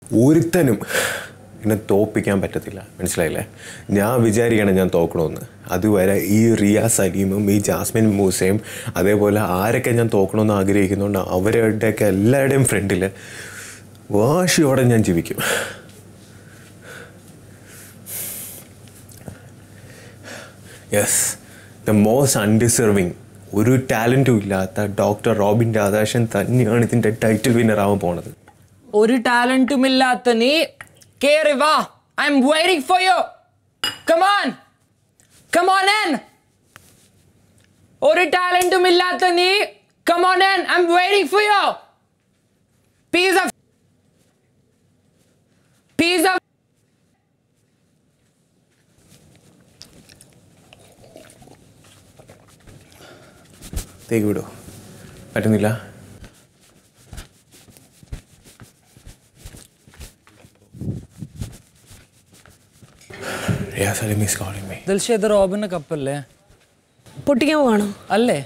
ഒരുത്തനും എന്നെ തോപ്പിക്കാൻ പറ്റത്തില്ല മനസ്സിലായില്ലേ ഞാൻ വിചാരിക്കണം ഞാൻ തോക്കണമെന്ന് അതുവരെ ഈ റിയ സലീമും ഈ ജാസ്മിൻ മൂസയും അതേപോലെ ആരൊക്കെ ഞാൻ തോക്കണമെന്ന് ആഗ്രഹിക്കുന്നുണ്ട് അവരുടെയൊക്കെ എല്ലാവരുടെയും ഫ്രണ്ടിൽ വാശിയോടെ ഞാൻ ജീവിക്കും യെസ് ദ മോസ്റ്റ് അൺഡിസർവിങ് ഒരു ടാലൻറ്റും ഇല്ലാത്ത ഡോക്ടർ റോബിൻ രാധാകൃഷ്ണൻ തന്നെയാണ് ഇതിൻ്റെ ടൈറ്റിൽ വിന്നർ ആവാൻ പോണത് ഒരു ടാലന്റും ഇല്ലാത്ത നീ കേറി വാ I'm waiting for you come on come on and ഒരു ടാലന്റും ഇല്ലാത്ത നീ come on and I'm waiting for you piece of piece of തേക്ക് വിടോ പറ്റുന്നില്ല Riya Salim is calling me Dilshad റോബിന് കപ്പല്ലേ പൊട്ടിക്കാൻ പോവാണോ അല്ലേ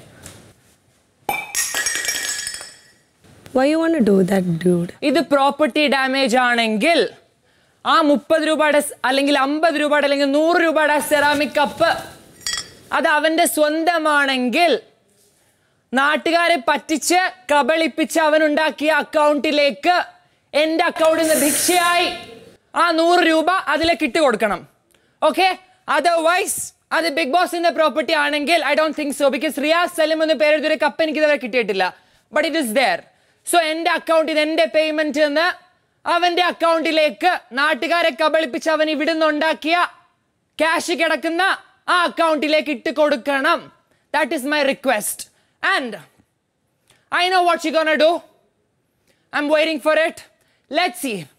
why you want do that dude ഇത് പ്രോപ്പർട്ടി ഡാമേജ് ആണെങ്കിൽ ആ മുപ്പത് രൂപയുടെ സ് അല്ലെങ്കിൽ അമ്പത് രൂപയുടെ അല്ലെങ്കിൽ നൂറ് രൂപയുടെ സെറാമിക് കപ്പ് അത് അവന്റെ സ്വന്തമാണെങ്കിൽ നാട്ടുകാരെ പറ്റിച്ച് കബളിപ്പിച്ച് അവൻ ഉണ്ടാക്കിയ അക്കൗണ്ടിലേക്ക് എൻ്റെ അക്കൗണ്ടിൽ നിന്ന് ഭിക്ഷയായി ആ നൂറ് രൂപ അതിലേക്ക് ഇട്ട് കൊടുക്കണം ഓക്കെ അതർവൈസ് അത് ബിഗ് ബോസിന്റെ പ്രോപ്പർട്ടി ആണെങ്കിൽ I don't think so because Riyas Salim എന്ന് പേരെഴുതിയൊരു കപ്പ് എനിക്ക് ഇതുവരെ കിട്ടിയിട്ടില്ല but it is there so എൻ്റെ അക്കൗണ്ടിൽ നിന്ന് എൻ്റെ പേയ്മെന്റ് നിന്ന് അവന്റെ അക്കൗണ്ടിലേക്ക് നാട്ടുകാരെ കബളിപ്പിച്ച് അവൻ ഇവിടുന്ന് ഉണ്ടാക്കിയ ക്യാഷ് കിടക്കുന്ന ആ അക്കൗണ്ടിലേക്ക് ഇട്ട് കൊടുക്കണം that is my request and I know what she gonna do I'm waiting for it let C